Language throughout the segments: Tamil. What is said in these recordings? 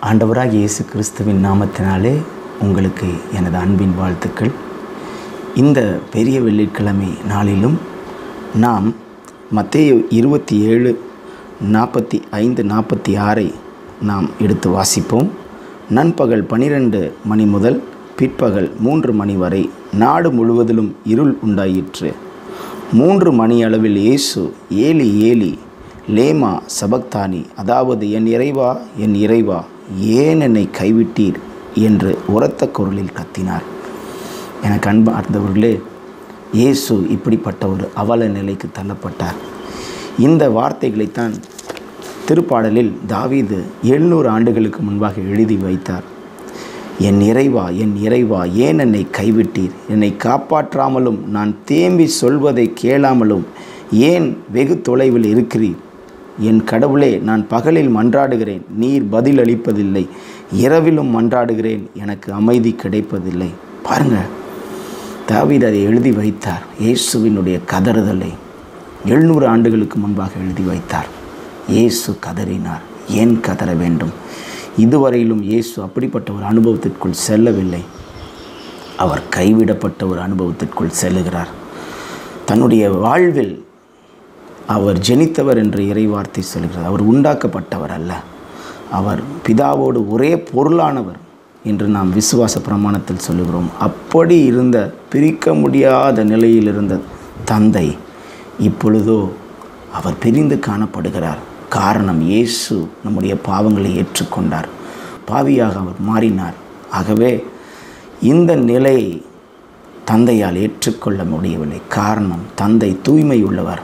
ஆண்டவராக இயேசு கிறிஸ்துவின் நாமத்தினாலே உங்களுக்கு எனது அன்பின் வாழ்த்துக்கள் இந்த பெரிய வெள்ளிக்கிழமை நாளிலும் நாம் மத்தேயு இருபத்தி ஏழு நாற்பத்தி ஐந்து நாற்பத்தி ஆறை நாம் எடுத்து வாசிப்போம் நண்பகல் பனிரெண்டு மணி முதல் பிற்பகல் மூன்று மணி வரை நாடு முழுவதிலும் இருள் உண்டாயிற்று மூன்று மணி அளவில் இயேசு ஏலி ஏலி லேமா சபக்தானி அதாவது என் இறைவா என் இறைவா ஏன் என்னை கைவிட்டீர் என்று உரத்த குரலில் கத்தினார் எனக்கு அன்பார்ந்தவர்களே இயேசு இப்படிப்பட்ட ஒரு அவல நிலைக்கு தள்ளப்பட்டார் இந்த வார்த்தைகளைத்தான் திருப்பாடலில் தாவீது எழுநூறு ஆண்டுகளுக்கு முன்பாக எழுதி வைத்தார் என் இறைவா என் இறைவா ஏன் என்னை கைவிட்டீர் என்னை காப்பாற்றாமலும் நான் தேம்பி சொல்வதை கேளாமலும் ஏன் வெகு தொலைவில் இருக்கிறீர் என் கடவுளே நான் பகலில் மன்றாடுகிறேன் நீர் பதில் அளிப்பதில்லை இரவிலும் மன்றாடுகிறேன் எனக்கு அமைதி கிடைப்பதில்லை பாருங்க தாவீது அதை எழுதி வைத்தார் இயேசுவினுடைய கதறுதலை எழுநூறு ஆண்டுகளுக்கு முன்பாக எழுதி வைத்தார் இயேசு கதறினார் ஏன் கதற வேண்டும் இதுவரையிலும் இயேசு அப்படிப்பட்ட ஒரு அனுபவத்திற்குள் செல்லவில்லை அவர் கைவிடப்பட்ட ஒரு அனுபவத்திற்குள் செல்லுகிறார் தன்னுடைய வாழ்வில் அவர் ஜெனித்தவர் என்று இறைவார்த்தை சொல்கிறார் அவர் உண்டாக்கப்பட்டவர் அல்ல அவர் பிதாவோடு ஒரே பொருளானவர் என்று நாம் விசுவாச பிரமாணத்தில் சொல்லுகிறோம் அப்படி இருந்த பிரிக்க முடியாத நிலையில் இருந்த தந்தை இப்பொழுதோ அவர் பிரிந்து காணப்படுகிறார் காரணம் இயேசு நம்முடைய பாவங்களை ஏற்றுக்கொண்டார் பாவியாக அவர் மாறினார் ஆகவே இந்த நிலையை தந்தையால் ஏற்றுக்கொள்ள முடியவில்லை காரணம் தந்தை தூய்மை உள்ளவர்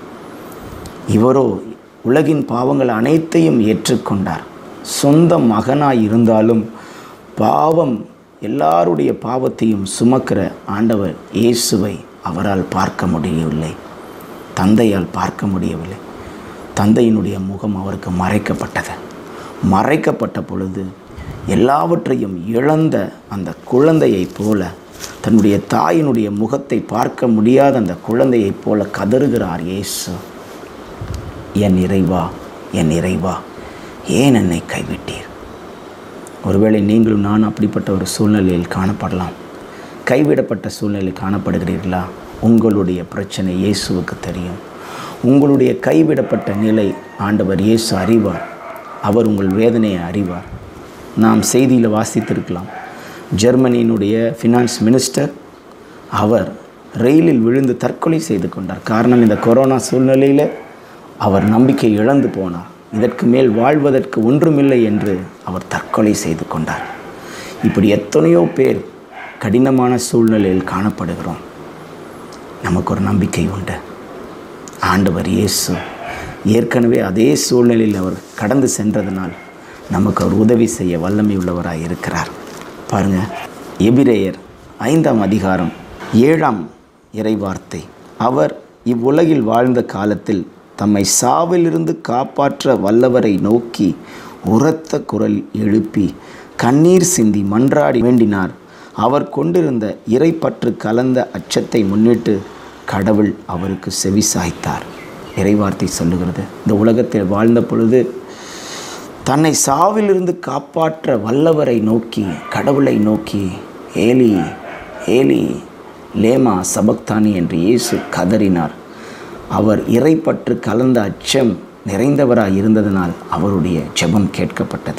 இவரோ உலகின் பாவங்கள் அனைத்தையும் ஏற்றுக்கொண்டார் சொந்த மகனாய் இருந்தாலும் பாவம் எல்லாருடைய பாவத்தையும் சுமக்கிற ஆண்டவர் இயேசுவை அவரால் பார்க்க முடியவில்லை தந்தையால் பார்க்க முடியவில்லை தந்தையினுடைய முகம் அவருக்கு மறைக்கப்பட்டது மறைக்கப்பட்ட பொழுது எல்லாவற்றையும் இழந்த அந்த குழந்தையைப் போல தன்னுடைய தாயினுடைய முகத்தை பார்க்க முடியாத அந்த குழந்தையைப் போல கதறுகிறார் இயேசு என் இறைவா என் இறைவா ஏன் என்னை கைவிட்டீர் ஒருவேளை நீங்களும் நான் அப்படிப்பட்ட ஒரு சூழ்நிலையில் காணப்படலாம் கைவிடப்பட்ட சூழ்நிலையில் காணப்படுகிறீர்களா உங்களுடைய பிரச்சனை இயேசுவுக்கு தெரியும் உங்களுடைய கைவிடப்பட்ட நிலை ஆண்டவர் இயேசு அறிவார் அவர் உங்கள் வேதனையை அறிவார் நாம் செய்தியில் வாசித்திருக்கலாம் ஜெர்மனியினுடைய ஃபினான்ஸ் மினிஸ்டர் அவர் ரயிலில் விழுந்து தற்கொலை செய்து கொண்டார் காரணம் இந்த கொரோனா சூழ்நிலையில் அவர் நம்பிக்கை இழந்து போனார் இதற்கு மேல் வாழ்வதற்கு ஒன்றுமில்லை என்று அவர் தற்கொலை செய்து கொண்டார் இப்படி எத்தனையோ பேர் கடினமான சூழ்நிலையில் காணப்படுகிறோம் நமக்கு ஒரு நம்பிக்கை உண்டு ஆண்டவர் இயேசு ஏற்கனவே அதே சூழ்நிலையில் அவர் கடந்து சென்றதனால் நமக்கு அவர் உதவி செய்ய வல்லமை உள்ளவராக இருக்கிறார் பாருங்க எபிரேயர் ஐந்தாம் அதிகாரம் ஏழாம் இறைவார்த்தை அவர் இவ்வுலகில் வாழ்ந்த காலத்தில் தம்மை சாவிலிருந்து காப்பாற்ற வல்லவரை நோக்கி உரத்த குரல் எழுப்பி கண்ணீர் சிந்தி மன்றாடி வேண்டினார் அவர் கொண்டிருந்த இறைப்பற்று கலந்த அச்சத்தை முன்னிட்டு கடவுள் அவருக்கு செவி சாய்த்தார் இறைவார்த்தை சொல்லுகிறது இந்த உலகத்தில் வாழ்ந்த பொழுது தன்னை சாவிலிருந்து காப்பாற்ற வல்லவரை நோக்கி கடவுளை நோக்கி ஏலி ஏலி லேமா சபக்தானி என்று இயேசு கதறினார் அவர் இறைப்பற்று கலந்த அச்சம் நிறைந்தவராய் இருந்ததனால் அவருடைய ஜெபம் கேட்கப்பட்டது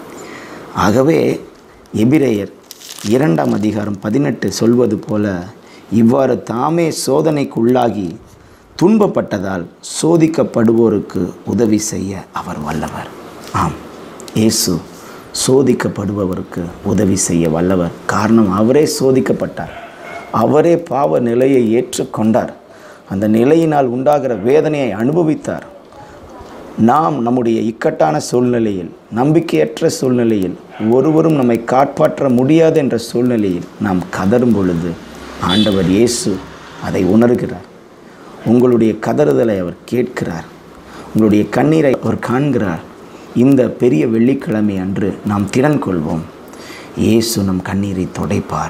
ஆகவே எபிரேயர் இரண்டாம் அதிகாரம் பதினெட்டு சொல்வது போல இவ்வாறு தாமே சோதனைக்குள்ளாகி துன்பப்பட்டதால் சோதிக்கப்படுவோருக்கு உதவி செய்ய அவர் வல்லவர் ஆம் இயேசு சோதிக்கப்படுபவருக்கு உதவி செய்ய வல்லவர் காரணம் அவரே சோதிக்கப்பட்டார் அவரே பாவ நிலையை ஏற்றுக்கொண்டார் அந்த நிலையினால் உண்டாகிற வேதனையை அனுபவித்தார் நாம் நம்முடைய இக்கட்டான சூழ்நிலையில் நம்பிக்கையற்ற சூழ்நிலையில் ஒருவரும் நம்மை காப்பாற்ற முடியாது என்ற சூழ்நிலையில் நாம் கதரும் பொழுது ஆண்டவர் இயேசு அதை உணர்கிறார் உங்களுடைய கதறுதலை அவர் கேட்கிறார் உங்களுடைய கண்ணீரை அவர் காண்கிறார் இந்த பெரிய வெள்ளிக்கிழமை அன்று நாம் திறன் கொள்வோம் இயேசு நம் கண்ணீரை துடைப்பார்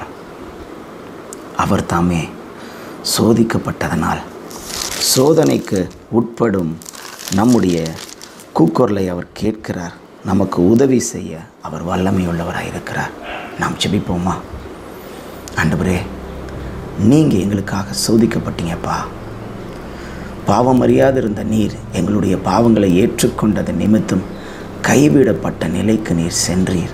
அவர் தாமே சோதிக்கப்பட்டதனால் சோதனைக்கு உட்படும் நம்முடைய கூக்குரலை அவர் கேட்கிறார் நமக்கு உதவி செய்ய அவர் வல்லமையுள்ளவராக இருக்கிறார் நாம் ஜெபிப்போமா ஆண்டவரே நீங்கள் எங்களுக்காக சோதிக்கப்பட்டீங்கப்பா பாவம் அறியாது இருந்த நீர் எங்களுடைய பாவங்களை ஏற்றுக்கொண்டது நிமித்தம் கைவிடப்பட்ட நிலைக்கு நீர் சென்றீர்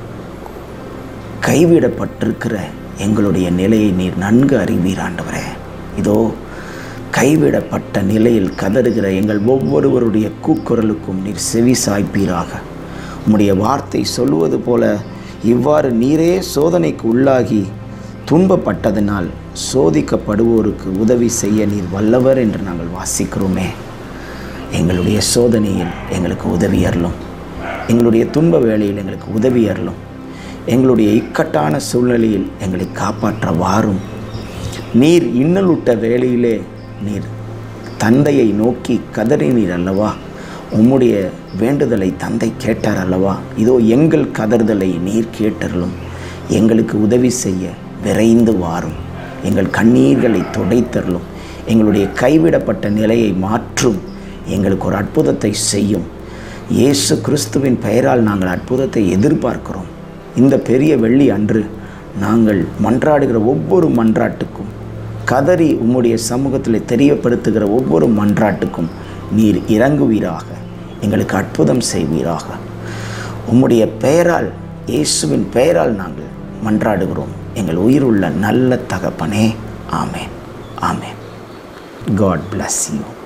கைவிடப்பட்டிருக்கிற எங்களுடைய நிலையை நீர் நன்கு அறிவீர் ஆண்டவரே இதோ கைவிடப்பட்ட நிலையில் கதறுகிற எங்கள் ஒவ்வொருவருடைய கூக்குரலுக்கும் நீர் செவி சாய்ப்பீராக உம்முடைய வார்த்தை சொல்லுவது போல இவ்வாறு நீரே சோதனைக்கு உள்ளாகி துன்பப்பட்டதினால் சோதிக்கப்படுவோருக்கு உதவி செய்ய நீர் வல்லவர் என்று நாங்கள் வாசிக்கிறோமே எங்களுடைய சோதனையில் எங்களுக்கு உதவி அருளும் எங்களுடைய துன்ப வேளையில் எங்களுக்கு உதவி அருளும் எங்களுடைய இக்கட்டான சூழ்நிலையில் எங்களை காப்பாற்ற வாரும் நீர் இன்னலுட்ட வேளையிலே நீர் தந்தையை நோக்கி கதறினீர் அல்லவா உம்முடைய வேண்டுதலை தந்தை கேட்டார் அல்லவா இதோ எங்கள் கதறுதலை நீர் கேட்டருளும் எங்களுக்கு உதவி செய்ய விரைந்து வாரும் எங்கள் கண்ணீர்களை துடைத்தருளும் எங்களுடைய கைவிடப்பட்ட நிலையை மாற்றும் எங்களுக்கு ஒரு அற்புதத்தை செய்யும் இயேசு கிறிஸ்துவின் பெயரால் நாங்கள் அற்புதத்தை எதிர்பார்க்கிறோம் இந்த பெரிய வெள்ளி அன்று நாங்கள் மன்றாடுகிற ஒவ்வொரு மன்றாட்டுக்கும் கதறி உம்முடைய சமூகத்தில் தெரியப்படுத்துகிற ஒவ்வொரு மன்றாட்டுக்கும் நீர் இறங்குவீராக எங்களுக்கு அற்புதம் செய்வீராக உம்முடைய பெயரால் இயேசுவின் பெயரால் நாங்கள் மன்றாடுகிறோம் எங்கள் உயிருள்ள நல்ல தகப்பனே ஆமேன் ஆமேன் காட் bless யூ